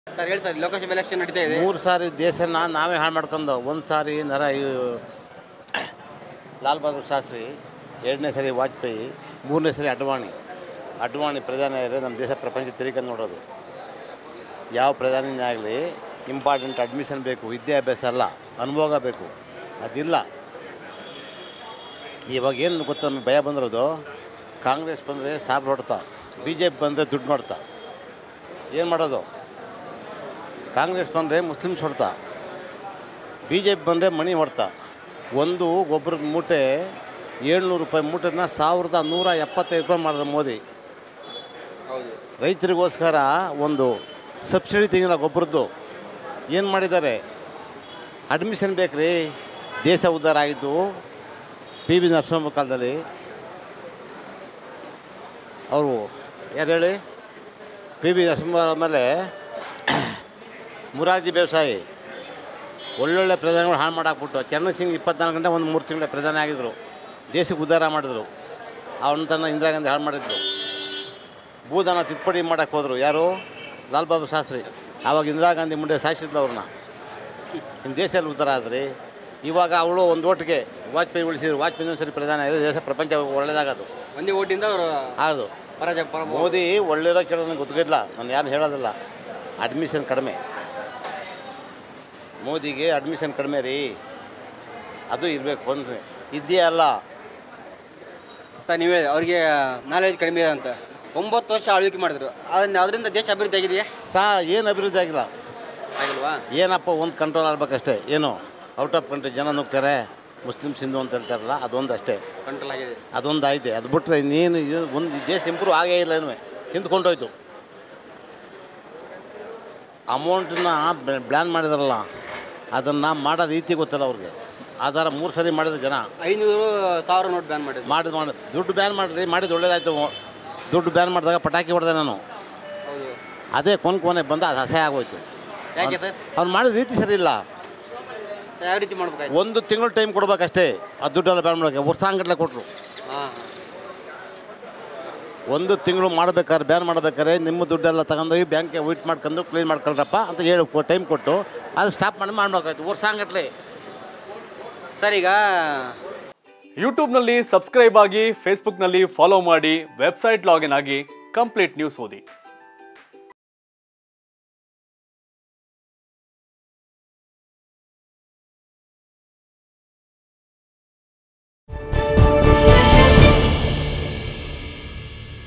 sir ಹೇಳಿ sir ಲೋಕಸಭೆ election ನಡೀತಾ ಇದೆ ಮೂರು ಸಾರಿ ದೇಶನ ನಾವೇ ಹಾಳು ಮಾಡ್ಕೊಂಡು ಒಂದು ಸಾರಿ ನರ ಇವು ಲಾಲ್ ಬಹದ್ದೂರ್ ಶಾಸ್ತ್ರಿ ಎರಡನೇ ಸರಿ ವಾಜಪೇಯಿ ಮೂರನೇ ಸರಿ ಅಡ್ವಾಣಿ ಅಡ್ವಾಣಿ ಪ್ರಧಾನಿ ಆದರೆ ನಮ್ಮ ದೇಶ ಪ್ರಪಂಚ ತಿರುಗಿ ನೋಡೋದು ಯಾವ ಪ್ರಧಾನಿನೇ ಆಗಲಿ ಇಂಪಾರ್ಟೆಂಟ್ ಅಡ್ಮಿಷನ್ ಬೇಕು ವಿದ್ಯಾಭ್ಯಾಸ ಅಲ್ಲ ಅನುಭೋಗ ಬೇಕು ಅದಿಲ್ಲ ಇವಾಗ ಏನು ಗೊತ್ತಾ ನಮಗೆ ಭಯ ಬಂದಿರೋದು ಕಾಂಗ್ರೆಸ್ ಬಂದರೆ ಸಾಬ್ರು ಹೊಡ್ತಾ ಬಿ ಜೆ ಪಿ ಬಂದರೆ ದುಡ್ಡು ನೋಡ್ತಾ ಏನು ಮಾಡೋದು ಕಾಂಗ್ರೆಸ್ ಬಂದರೆ ಮುಸ್ಲಿಮ್ಸ್ ಹೊಡ್ತಾ ಬಿ ಜೆ ಪಿ ಬಂದರೆ ಮಣಿ ಹೊಡ್ತಾ ಒಂದು ಗೊಬ್ಬರದ ಮೂಟೆ ಏಳ್ನೂರು ರೂಪಾಯಿ ಮೂಟೆನ ಸಾವಿರದ ನೂರ ಎಪ್ಪತ್ತೈದು ರೂಪಾಯಿ ಮಾಡಿದ್ರು ಮೋದಿ ಹೌದು ರೈತರಿಗೋಸ್ಕರ ಒಂದು ಸಬ್ಸಿಡಿ ತೆಗಿಲ್ಲ ಗೊಬ್ಬರದ್ದು ಏನು ಮಾಡಿದ್ದಾರೆ ಅಡ್ಮಿಷನ್ ಬೇಕ್ರಿ ದೇಶ ಉದ್ಧಾರ ಆಗಿದ್ದು ಪಿ ಬಿ ನರಸಿಂಹ ಕಾಲದಲ್ಲಿ ಅವರು ಯಾರು ಹೇಳಿ ಪಿ ಬಿ ನರಸಿಂಹ ಆದಮೇಲೆ ಮುರಾರ್ಜಿ ವ್ಯವಸಾಯಿ ಒಳ್ಳೊಳ್ಳೆ ಪ್ರಧಾನಿಗಳು ಹಾಳು ಮಾಡಾಕ್ಬಿಟ್ಟು ಚರಣ್ ಸಿಂಗ್ ಇಪ್ಪತ್ನಾಲ್ಕು ಗಂಟೆ ಒಂದು ಮೂರು ತಿಂಗಳ ಪ್ರಧಾನಿ ಆಗಿದ್ದರು ದೇಶಕ್ಕೆ ಉದ್ಧಾರ ಮಾಡಿದ್ರು ಅವನ ತನ್ನ ಇಂದಿರಾ ಗಾಂಧಿ ಹಾಳು ಮಾಡಿದ್ರು ಭೂದಾನ ತಿದ್ದುಪಡಿ ಮಾಡೋಕ್ಕೆ ಹೋದರು ಯಾರು ಲಾಲ್ ಬಹದ್ದೂರ್ ಶಾಸ್ತ್ರಿ ಆವಾಗ ಇಂದಿರಾ ಗಾಂಧಿ ಮುಂದೆ ಸಾಯಿಸಿದ್ಲು ಅವ್ರನ್ನ ಇನ್ನು ದೇಶದಲ್ಲಿ ಉದ್ಧಾರ ಆದ್ರಿ ಇವಾಗ ಅವಳು ಒಂದು ಓಟಿಗೆ ವಾಜಪೇಯಿ ಉಳಿಸಿದ್ರು ವಾಜಪೇಯಿ ಒಂದು ಸರಿ ಪ್ರಧಾನ ಆಗಿದೆ ದೇಶ ಪ್ರಪಂಚ ಒಳ್ಳೇದಾಗೋದು ಒಂದೇ ಓಟಿಂದ ಅವರು ಆಗೋದು ಪರಾಜಯ ಪರ ಮೋದಿ ಒಳ್ಳೆಯರೋ ಕೇಳೋ ನನಗೆ ಗೊತ್ತಿಲ್ಲ ನಾನು ಯಾರು ಹೇಳೋದಿಲ್ಲ ಅಡ್ಮಿಷನ್ ಕಡಿಮೆ ಮೋದಿಗೆ ಅಡ್ಮಿಷನ್ ಕಡಿಮೆ ರೀ ಅದು ಇರಬೇಕು ಅಂದರೆ ಇದೆಯೇ ಅಲ್ಲ ಸರ್ ನೀವು ಹೇಳಿ ಅವ್ರಿಗೆ ನಾಲೆಜ್ ಕಡಿಮೆ ಇದೆ ಅಂತ ಒಂಬತ್ತು ವರ್ಷ ಆಳ್ವಿಕೆ ಮಾಡಿದ್ರು ಅದನ್ನ ಅದರಿಂದ ದೇಶ ಅಭಿವೃದ್ಧಿ ಆಗಿದೆಯಾ ಸಾ ಏನು ಅಭಿವೃದ್ಧಿ ಆಗಿಲ್ಲ ಆಗಿಲ್ವಾ ಏನಪ್ಪ ಒಂದು ಕಂಟ್ರೋಲ್ ಆಗ್ಬೇಕಷ್ಟೇ ಏನು ಔಟ್ ಆಫ್ ಕಂಟ್ರಿ ಜನ ನುಗ್ತಾರೆ ಮುಸ್ಲಿಮ್ಸ್ ಹಿಂದೂ ಅಂತ ಹೇಳ್ತಾರಲ್ಲ ಅದೊಂದು ಅಷ್ಟೇ ಕಂಟ್ರೋಲ್ ಆಗಿದೆ ಅದೊಂದು ಐತೆ ಅದು ಬಿಟ್ಟರೆ ಇನ್ನೇನು ಇದು ಒಂದು ದೇಶ ಇಂಪ್ರೂವ್ ಆಗೇ ಇಲ್ಲ ಏನು ಹಿಂದ್ಕೊಂಡೋಯ್ತು ಅಮೌಂಟನ್ನ ಬ್ಲ್ಯಾನ್ ಮಾಡಿದಾರಲ್ಲ ಅದನ್ನು ಮಾಡೋ ರೀತಿ ಗೊತ್ತಿಲ್ಲ ಅವ್ರಿಗೆ ಆಧಾರ ಮೂರು ಸರಿ ಮಾಡಿದ ಜನ ಐನೂರು ಸಾವಿರ ನೋಟ್ ಬ್ಯಾನ್ ಮಾಡಿದ್ರು ಮಾಡಿದ್ ಮಾಡಿ ದುಡ್ಡು ಬ್ಯಾನ್ ಮಾಡಿರಿ ಮಾಡಿದ್ದು ಒಳ್ಳೇದಾಯ್ತು ದುಡ್ಡು ಬ್ಯಾನ್ ಮಾಡಿದಾಗ ಪಟಾಕಿ ಹೊಡೆದೆ ನಾನು ಹೌದು ಅದೇ ಕೊನೆ ಕೊನೆ ಬಂದ ಅದು ಅಸಹ್ಯ ಆಗೋಯ್ತು ಯಾಕೆ ಸರ್ ಅವ್ನು ಮಾಡಿದ ರೀತಿ ಸರಿ ಇಲ್ಲ ಯಾವ ರೀತಿ ಮಾಡ್ಬೇಕಾಯ್ತು ಒಂದು ತಿಂಗಳು ಟೈಮ್ ಕೊಡ್ಬೇಕಷ್ಟೇ ಆ ದುಡ್ಡೆಲ್ಲ ಬ್ಯಾನ್ ಮಾಡೋಕ್ಕೆ ವರ್ಷಾಂಗಟ್ಲೆ ಕೊಟ್ಟರು ಹಾಂ ಒಂದು ತಿಂಗಳು ಮಾಡ್ಬೇಕಾದ್ರೆ ಬ್ಯಾನ್ ಮಾಡ್ಬೇಕಾದ್ರೆ ನಿಮ್ಮ ದುಡ್ಡೆಲ್ಲ ತಗೊಂಡೋಗಿ ಬ್ಯಾಂಕ್ಗೆ ವೈಟ್ ಮಾಡ್ಕೊಂಡು ಕ್ಲೀನ್ ಮಾಡ್ಕೊಳ್ರಪ್ಪ ಅಂತ ಹೇಳಿ ಟೈಮ್ ಕೊಟ್ಟು ಅದು ಸ್ಟಾಪ್ ಮಾಡಿ ಮಾಡ್ಬೇಕಾಯ್ತು ವರ್ಷಾಂಗಟ್ಲೆ ಸರ್ ಈಗ ಯೂಟ್ಯೂಬ್ನಲ್ಲಿ ಸಬ್ಸ್ಕ್ರೈಬ್ ಆಗಿ ಫೇಸ್ಬುಕ್ನಲ್ಲಿ ಫಾಲೋ ಮಾಡಿ ವೆಬ್ಸೈಟ್ ಲಾಗಿನ್ ಆಗಿ ಕಂಪ್ಲೀಟ್ ನ್ಯೂಸ್ ಓದಿ